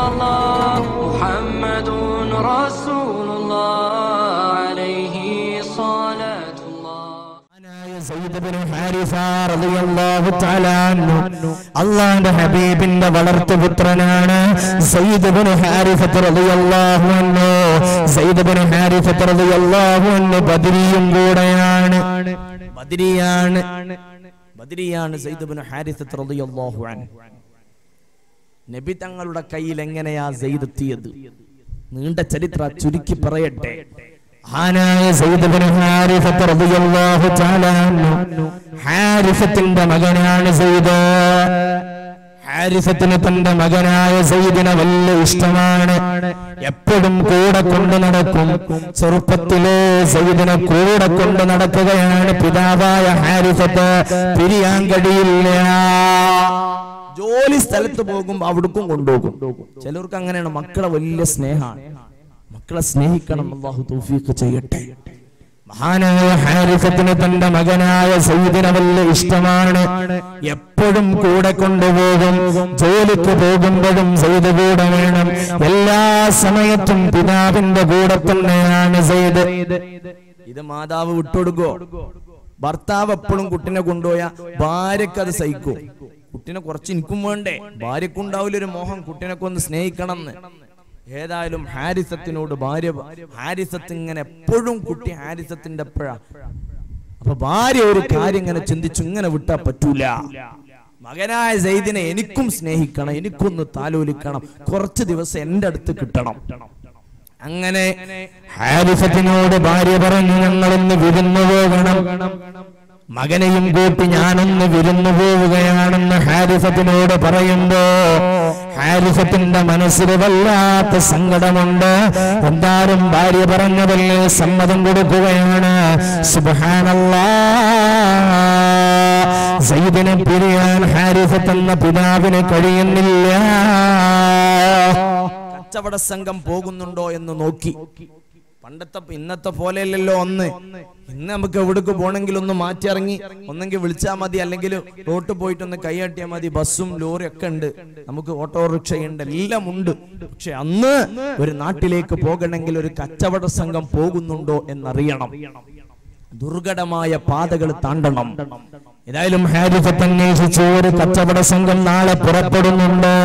الله محمد رسول الله عليه صلاة الله അള്ളാന്റെ ഹബീബിന്റെ വളർത്തുപുത്രനാണ് സയ്യിദ് ബിൻ ഹാരിഫത്ത് റളിയല്ലാഹു അൻഹു സയ്യിദ് ബിൻ ഹാരിഫത്ത് റളിയല്ലാഹു അൻഹു ബദരിയും കൂടെയാണ് ബദരിയാണ് ബദരിയാണ് സയ്യിദ് ബിൻ ഹാരിഫത്ത് റളിയല്ലാഹു അൻഹു നബി തങ്ങളുടെ കയ്യിൽ എങ്ങനെയാ സെയ്ദ് എത്തിയത് നീണ്ട ചരിത്ര ചുരുക്കി പറയട്ടെ മഹാനായ സയ്യിദ് ഇബ്നു ഹാരിഫത്ത് റളിയല്ലാഹു തആല അൻഹു ഹാരിഫത്തിന്റെ മകനാണ് സയ്യിദ് ഹാരിഫത്തിന് തന്റെ മകനായ സയ്യിദിനെ വലിയ ഇഷ്ടമാണ് എപ്പോഴും കൂടെ കൊണ്ടു നടക്കും ചെറുപ്പത്തിലെ സയ്യിദിനെ കൂടെ കൊണ്ടു നടക്കുകയാണ് പിതാവായ ഹാരിഫത്ത് പിരിയാൻ കഴിയില്ല ജോലി സ്ഥലത്ത് പോകുമ്പോ അവിടേക്കും കൊണ്ടുപോകും ചിലർക്ക് അങ്ങനെയാണ് മക്കളെ വലിയ സ്നേഹമാണ് മക്കളെ സ്നേഹിക്കണം അള്ളാഹു തൗഫീഖ് ചെയ്യട്ടെ മഹാനായ ഹാരിഫത്തിന് തന്റെ മകനായ സയ്യിദിനെ വലിയ ഇഷ്ടമാണ് എപ്പോഴും കൂടെ കൊണ്ടുപോകും ജോലിക്ക് പോകുമ്പോഴും സയ്യിദ് കൂടെ വേണം എല്ലാ സമയത്തും പിതാവിന്റെ കൂടെ തന്നെയാണ് സയ്യിദ് ഇത് മാതാവ് വിട്ടുകൊടുക്കോ ഭർത്താവ് എപ്പോഴും കുട്ടിനെ കൊണ്ടുപോയാ ഭാര്യക്ക് അത് സഹിക്കും കുട്ടിനെ കുറച്ച് എനിക്കും വേണ്ടേ ഭാര്യക്കുണ്ടാവില്ല ഒരു മോഹം കുട്ടിനൊക്കെ ഒന്ന് സ്നേഹിക്കണം എന്ന് ഏതായാലും ഹാരിസത്തിനോട് ഭാര്യ ഹാരിസത്ത് ഇങ്ങനെ എപ്പോഴും കുട്ടി ഹാരിസത്തിന്റെ എപ്പോഴാ അപ്പൊ ഭാര്യ ഒരു കാര്യം ഇങ്ങനെ ചിന്തിച്ചു ഇങ്ങനെ വിട്ടാ പറ്റൂല മകനായ സെയ്ദിനെ എനിക്കും സ്നേഹിക്കണം എനിക്കൊന്ന് താലോലിക്കണം കുറച്ച് ദിവസം എന്റെ അടുത്ത് കിട്ടണം അങ്ങനെ ഹാരിഫത്തിനോട് ഭാര്യ പറഞ്ഞു ഞങ്ങളൊന്ന് വിരുന്നു പോകണം മകനെയും കൂട്ടി ഞാനൊന്ന് വിരുന്നു പോവുകയാണെന്ന് ഹാരിഫത്തിനോട് പറയുമ്പോ ഹാരിഫത്തിന്റെ മനസ്സിൽ വല്ലാത്ത സങ്കടമുണ്ട് എന്തായാലും ഭാര്യ പറഞ്ഞതല്ലേ സമ്മതം കൊടുക്കുകയാണ് സുബഹാനല്ലാ സയ്യിദിനെ പിരിയാൻ ഹാരിഫത്ത് എന്ന പിതാവിന് കഴിയുന്നില്ല കച്ചവട സംഘം പോകുന്നുണ്ടോ എന്ന് നോക്കി പണ്ടത്തെ ഇന്നത്തെ പോലെയല്ലല്ലോ ഒന്ന് ഇന്ന് നമുക്ക് എവിടേക്ക് പോകണമെങ്കിൽ ഒന്ന് മാറ്റി ഇറങ്ങി ഒന്നെങ്കിൽ വിളിച്ചാൽ മതി അല്ലെങ്കിൽ റോട്ടിൽ പോയിട്ടൊന്ന് കൈയാട്ടിയാൽ മതി ബസ്സും ലോറി ഒക്കെ ഉണ്ട് നമുക്ക് ഓട്ടോറിക്ഷയുണ്ട് എല്ലാം ഉണ്ട് പക്ഷെ അന്ന് ഒരു നാട്ടിലേക്ക് പോകണമെങ്കിൽ ഒരു കച്ചവട സംഘം പോകുന്നുണ്ടോ എന്നറിയണം ദുർഘടമായ പാതകൾ താണ്ടണം ഏതായാലും ഹാരിഫത്ത് അന്വേഷിച്ചു ഒരു കച്ചവട സംഘം നാളെ പുറപ്പെടുന്നുണ്ട്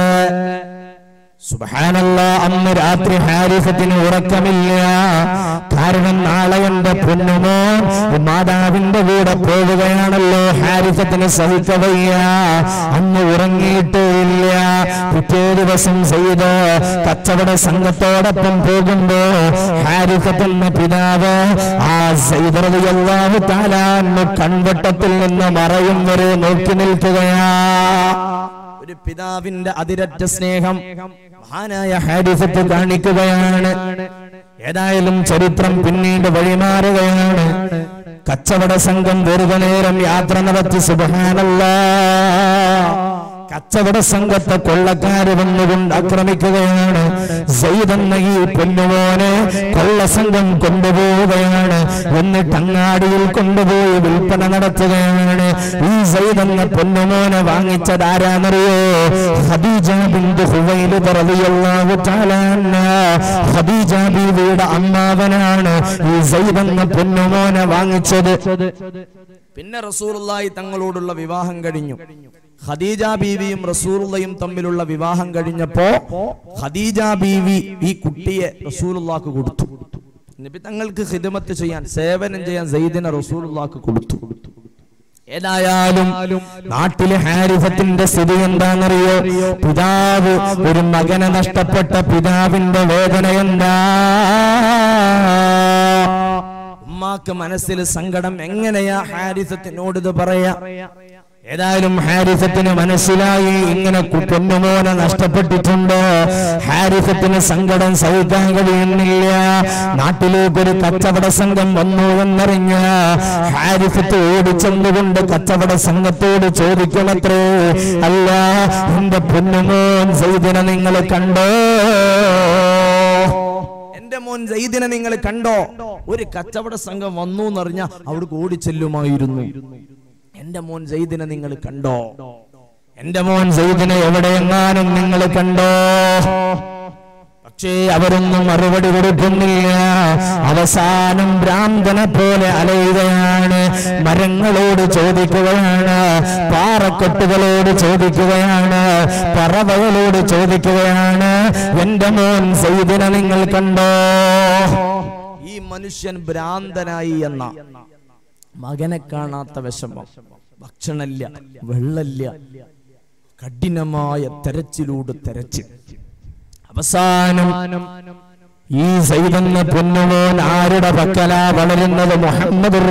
സുബഹാനല്ല അന്ന് രാത്രി ഹാരിഫത്തിന് ഉറക്കമില്ല കാരണം നാളെ എന്റെ പൊന്നുമോ മാതാവിന്റെ കൂടെ പോവുകയാണല്ലോ ഹാരിഫത്തിന് സഹിക്കവയ്യ അന്ന് ഉറങ്ങിയിട്ടേ ഇല്ല പിറ്റേ ദിവസം ചെയ്ത് കച്ചവട സംഘത്തോടൊപ്പം പോകുമ്പോ ഹാരിഫത്ത് എന്ന പിതാവ് ആ സൈദറിയാവു താലാന്ന് കൺവട്ടത്തിൽ നിന്ന് മറയും വരെ നോക്കി നിൽക്കുകയാ ഒരു പിതാവിന്റെ അതിരറ്റ സ്നേഹം മഹാനായ ഹാരിഫത്ത് കാണിക്കുകയാണ് ഏതായാലും ചരിത്രം പിന്നീട് വഴിമാറുകയാണ് കച്ചവട സംഘം വെറുതെ നേരം യാത്ര നടത്തി സുബഹാനല്ലാ കച്ചവട സംഘത്തെ കൊള്ളക്കാര് വന്നുകൊണ്ട് ആക്രമിക്കുകയാണ് സെയ്ദ് എന്ന ഈ പൊന്നുമോനെ കൊള്ള സംഘം കൊണ്ടുപോവുകയാണ് എന്നിട്ട് അങ്ങാടിയിൽ കൊണ്ടുപോയി വിൽപ്പന നടത്തുകയാണ് ഈ സെയ്ദ് എന്ന പൊന്നുമോനെ വാങ്ങിച്ചത് ആരാന്നറിയോ ഖദീജ ബിന്ദു ഹുവൈലിദ് റളിയല്ലാഹു തആല അൻഹ ഖദീജ ബീവിയുടെ അമ്മാവനാണ് ഈ സെയ്ദ് എന്ന പൊന്നുമോനെ വാങ്ങിച്ചത് പിന്നെ റസൂലുള്ളാഹി തങ്ങളോടുള്ള വിവാഹം കഴിഞ്ഞു ഖദീജ ബീവിയും റസൂലുള്ളയും തമ്മിലുള്ള വിവാഹം കഴിഞ്ഞപ്പോ ഖദീജ ബീവി ഈ കുട്ടിയെ റസൂലുള്ളാക്ക് കൊടുത്തു നബി തങ്ങൾക്ക് ഹിദമത്ത് ചെയ്യാൻ സേവനം ചെയ്യാൻ സയ്യിദിനെ റസൂലുള്ളാക്ക് കൊടുത്തു ഏതായാലും നാട്ടിലെ ഹാരിഫത്തിന്റെ സ്ഥിതി എന്താണെന്നറിയോ പിതാവ് ഒരു മകനെ നഷ്ടപ്പെട്ട പിതാവിന്റെ വേദന എന്താ ഉമ്മാക്ക് മനസ്സിൽ സങ്കടം എങ്ങനെയാ ഹാരിസത്തിനോട് ഇത് പറയാ ഏതായാലും ഹാരിഫത്തിന് മനസ്സിലായി ഇങ്ങനെ കു- പൊന്നുമോനെ നഷ്ടപ്പെട്ടിട്ടുണ്ട് ഹാരിഫത്തിന് സങ്കടം സഹിക്കാൻ കഴിയുന്നില്ല നാട്ടിലേക്ക് ഒരു കച്ചവട സംഘം വന്നു എന്നറിഞ്ഞ ഹാരിഫത്ത് ഓടിച്ചെന്നുകൊണ്ട് കച്ചവട സംഘത്തോട് ചോദിക്കണത്രേ അല്ല എന്റെ പൊന്നുമോൻ സൈദിനെ നിങ്ങൾ കണ്ടോ എന്റെ മോൻ സയ്യിദിനെ നിങ്ങൾ കണ്ടോ ഒരു കച്ചവട സംഘം വന്നു എന്നറിഞ്ഞ അവിടെ ഓടിച്ചെല്ലുമായിരുന്നു എന്റെ മോൻ സയ്യിദിനെ നിങ്ങൾ കണ്ടോ എന്റെ മോൻ സെയ്ദിനെ എവിടെയെങ്ങാനും നിങ്ങൾ കണ്ടോ പക്ഷേ അവരൊന്നും മറുപടി കൊടുക്കുന്നില്ല അവസാനം ഭ്രാന്തനെ പോലെ അലയുകയാണ് മരങ്ങളോട് ചോദിക്കുകയാണ് പാറക്കെട്ടുകളോട് ചോദിക്കുകയാണ് പറവകളോട് ചോദിക്കുകയാണ് എന്റെ മോൻ സെയ്ദിനെ നിങ്ങൾ കണ്ടോ ഈ മനുഷ്യൻ ഭ്രാന്തനായി എന്ന മകനെ കാണാത്ത വിഷമം ഭക്ഷണമില്ല വെള്ളമില്ല കഠിനമായ തെരച്ചിലൂടെ തെരച്ചിൽ അവസാനം ഈ സൈതെന്ന പൊന്നുമോൻ ആരുടെ പക്കലാ വളരുന്നത് മുഹമ്മദ്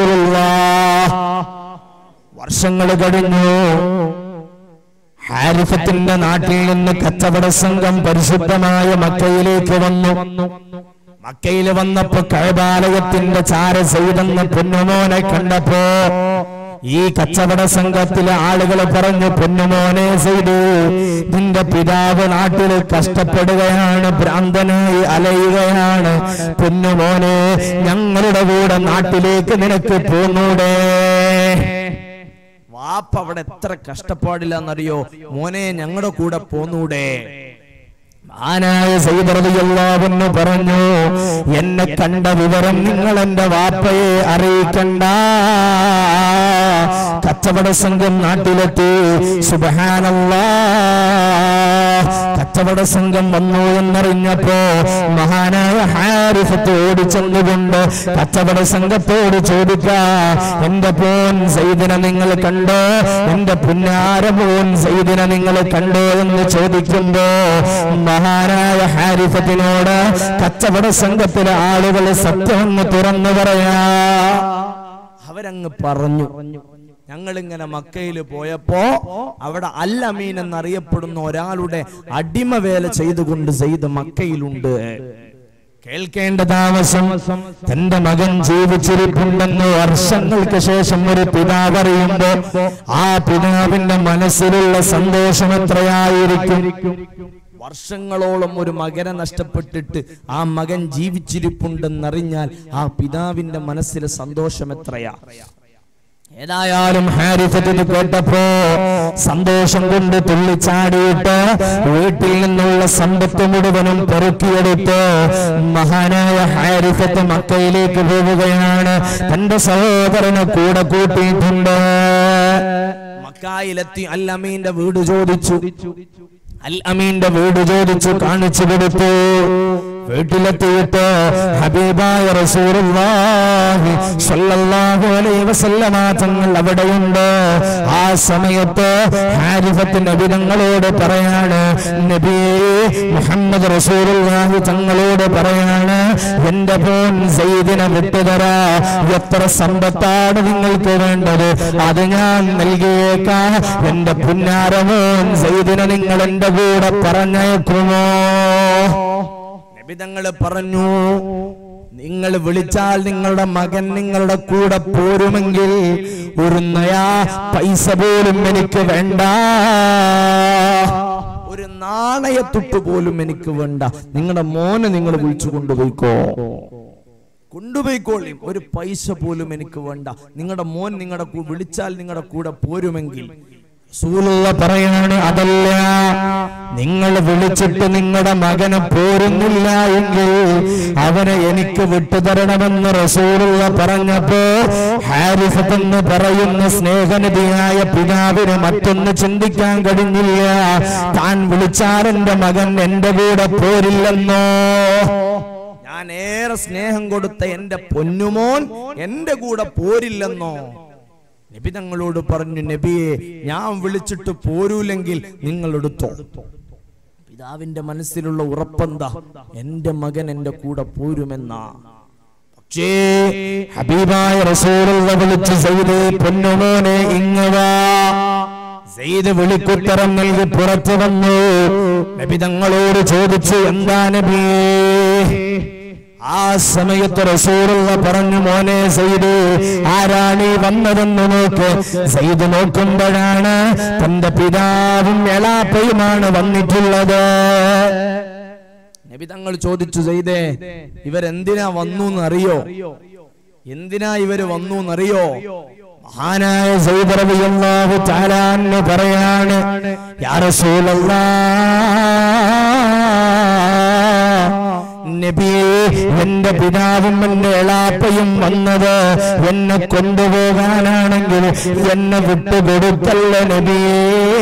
വർഷങ്ങൾ കഴിഞ്ഞു ഹാരിഫത്തിന്റെ നാട്ടിൽ നിന്ന് കച്ചവട സംഘം പരിശുദ്ധമായ മക്കയിലേക്ക് വന്നു മക്കയിൽ വന്നപ്പോ കഴബാലയത്തിന്റെ ചാര സൈതെന്ന പൊന്നുമോനെ കണ്ടപ്പോ ഈ കച്ചവട സംഘത്തിലെ ആളുകൾ പറഞ്ഞു പൊന്നുമോനെ ചെയ്തു നിന്റെ പിതാവ് നാട്ടിൽ കഷ്ടപ്പെടുകയാണ് ഭ്രാന്തനായി അലയുകയാണ് പൊന്നുമോനെ ഞങ്ങളുടെ കൂടെ നാട്ടിലേക്ക് നിനക്ക് പോന്നൂടെ വാപ്പ അവിടെ എത്ര കഷ്ടപ്പാടില്ലെന്നറിയോ മോനെ ഞങ്ങളുടെ കൂടെ പോന്നൂടെ ആനായ സൈദറിയല്ലാവെന്ന് പറഞ്ഞു എന്നെ കണ്ട വിവരം നിങ്ങൾ എന്റെ വാപ്പയെ അറിയിക്കണ്ട കച്ചവട സംഘം നാട്ടിലെത്തി സുബഹാനല്ലാ കച്ചവട സംഘം വന്നു എന്നറിഞ്ഞപ്പോ മഹാനായ ഹാരിഫത്ത് ഓടിച്ചെന്നുകൊണ്ട് കച്ചവട സംഘത്തോട് ചോദിക്ക എന്റെ പോൻ സൈദിനെ നിങ്ങൾ കണ്ടോ എന്റെ പുന്നാര പോൻ സൈദിനെ നിങ്ങൾ കണ്ടോ എന്ന് ചോദിക്കുമ്പോ മഹാനായ ഹാരിഫത്തിനോട് കച്ചവട സംഘത്തിലെ ആളുകൾ സത്യമെന്ന് തുറന്നു പറയാ അവരങ്ങ് പറഞ്ഞു ഞങ്ങളിങ്ങനെ മക്കയിൽ പോയപ്പോ അവിടെ അൽ അമീൻ എന്നറിയപ്പെടുന്ന ഒരാളുടെ അടിമവേല ചെയ്തുകൊണ്ട് സെയ്ത് മക്കയിലുണ്ട് കേൾക്കേണ്ട താമസം തന്റെ മകൻ ജീവിച്ചിരിപ്പുണ്ടെന്ന് വർഷങ്ങൾക്ക് ശേഷം ഒരു പിതാവ് അറിയുമ്പോ ആ പിതാവിന്റെ മനസ്സിലുള്ള സന്തോഷം എത്രയായിരിക്കും വർഷങ്ങളോളം ഒരു മകനെ നഷ്ടപ്പെട്ടിട്ട് ആ മകൻ ജീവിച്ചിരിപ്പുണ്ടെന്നറിഞ്ഞാൽ ആ പിതാവിന്റെ മനസ്സിലെ സന്തോഷം എത്രയാ ഏതായാലും ഹാരിഫത്തിന് കേട്ടപ്പോ സന്തോഷം കൊണ്ട് തുള്ളിച്ചാടിയിട്ട് വീട്ടിൽ നിന്നുള്ള സമ്പത്ത് മുഴുവനും പെറുക്കിയെടുത്ത് മഹാനായ ഹാരിഫത്ത് മക്കയിലേക്ക് പോവുകയാണ് തന്റെ സഹോദരനെ കൂടെ കൂട്ടിയിട്ടുണ്ട് മക്കായിലെത്തി അൽ അമീന്റെ വീട് ചോദിച്ചു അൽ അമീന്റെ വീട് ചോദിച്ചു കാണിച്ചു കൊടുത്തു വീട്ടിലെത്തിയിട്ട് ഹബീബായ റസൂലുള്ളാഹി സ്വല്ലല്ലാഹു അലൈഹി വസല്ലമ തങ്ങൾ അവിടെയുണ്ട് ആ സമയത്ത് ഹാരിഫത്ത് നബി തങ്ങളോട് പറയാണ് നബിയേ മുഹമ്മദ് റസൂലുള്ളാഹി തങ്ങളോട് പറയാണ് എന്റെ പോൻ സെയ്ദിനെ വിട്ടുതരാ എത്ര സമ്പത്താണ് നിങ്ങൾക്ക് വേണ്ടത് അത് ഞാൻ നൽകിയേക്കാം എന്റെ പുന്നാരമോൻ സെയ്ദിനെ നിങ്ങൾ എന്റെ കൂടെ പറഞ്ഞേക്കുമോ നബിതങ്ങൾ പറഞ്ഞു നിങ്ങൾ വിളിച്ചാൽ നിങ്ങളുടെ മകൻ നിങ്ങളുടെ കൂടെ പോരുമെങ്കിൽ ഒരു നയാ പൈസ പോലും എനിക്ക് വേണ്ട ഒരു നാണയത്തുട്ട് പോലും എനിക്ക് വേണ്ട നിങ്ങളുടെ മോനെ നിങ്ങൾ വിളിച്ചു കൊണ്ടുപോയിക്കോ കൊണ്ടുപോയിക്കോളിയും ഒരു പൈസ പോലും എനിക്ക് വേണ്ട നിങ്ങളുടെ മോൻ നിങ്ങളുടെ കൂ- വിളിച്ചാൽ നിങ്ങളുടെ കൂടെ പോരുമെങ്കിൽ റസൂലുള്ള പറയാണ് അതല്ല നിങ്ങൾ വിളിച്ചിട്ട് നിങ്ങളുടെ മകനെ പോരുന്നില്ല എങ്കിൽ അവനെ എനിക്ക് വിട്ടുതരണമെന്ന് റസൂലുള്ള പറഞ്ഞപ്പോ ഹാരിഫത്ത് എന്ന് പറയുന്ന സ്നേഹനിധിയായ പിതാവിന് മറ്റൊന്ന് ചിന്തിക്കാൻ കഴിഞ്ഞില്ല താൻ വിളിച്ചാൽ എന്റെ മകൻ എന്റെ കൂടെ പോരില്ലെന്നോ ഞാൻ ഏറെ സ്നേഹം കൊടുത്ത എന്റെ പൊന്നുമോൻ എന്റെ കൂടെ പോരില്ലെന്നോ നബി തങ്ങളോട് പറഞ്ഞു നബിയെ ഞാൻ വിളിച്ചിട്ട് പോരൂലെങ്കിൽ നിങ്ങൾ എടുത്തോ പിതാവിന്റെ മനസ്സിലുള്ള ഉറപ്പെന്താ എന്റെ മകൻ എന്റെ കൂടെ പോരുമെന്നാ പക്ഷേ ഹബീബായ റസൂലുള്ള വിളിച്ച് സയ്യിദേ പൊന്നുമോനെ ഇങ്ങവാ സെയ്ത് വിളിക്കുത്തരം നൽകി പുറത്തു വന്നു നബി തങ്ങളോട് ചോദിച്ചു എന്താ നബിയേ ആ സമയത്ത് റസൂലുള്ള പറഞ്ഞു മോനെ സൈദ് ആരാണ് ഈ വന്നതെന്ന് നോക്ക് സൈദ് നോക്കുമ്പോഴാണ് തന്റെ പിതാവും എളാപ്പയുമാണ് വന്നിട്ടുള്ളത് നബി തങ്ങൾ ചോദിച്ചു സൈദേ ഇവരെന്തിനാ വന്നു എന്നറിയോ എന്തിനാ ഇവര് വന്നു എന്നറിയോ മഹാനായ സയ്യിദ് റളിയല്ലാഹു തആല അൻഹു പറയാണ് യാ റസൂലല്ലാഹ് നബിയേ എന്റെ പിതാവും എന്റെ എളാപ്പയും വന്നത് എന്നെ കൊണ്ടുപോകാനാണെങ്കിൽ എന്നെ വിട്ടുകൊടുക്കല്ല നബിയേ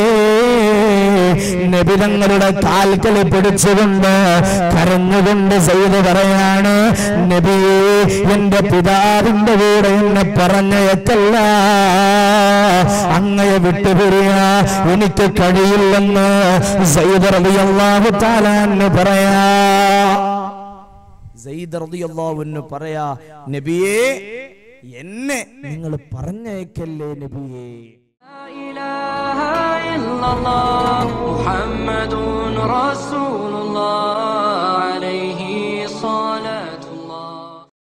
നബി തങ്ങളുടെ കാൽക്കൾ പിടിച്ചുകൊണ്ട് കരഞ്ഞുകൊണ്ട് ചെയ്ത് പറയാണ് നബിയേ എന്റെ പിതാവിന്റെ കൂടെ എന്നെ പറഞ്ഞയക്കല്ല അങ്ങയെ വിട്ടുപിരിയ എനിക്ക് കഴിയില്ലെന്ന് സയ്യിദ് റളിയല്ലാഹു തആല അൻഹു പറയാ സയ്യിദ് റളിയല്ലാഹു അൻഹു പറയാ നബിയേ എന്നെ നിങ്ങൾ പറഞ്ഞയക്കല്ലേ നബിയേ لا إله إلا الله محمد رسول الله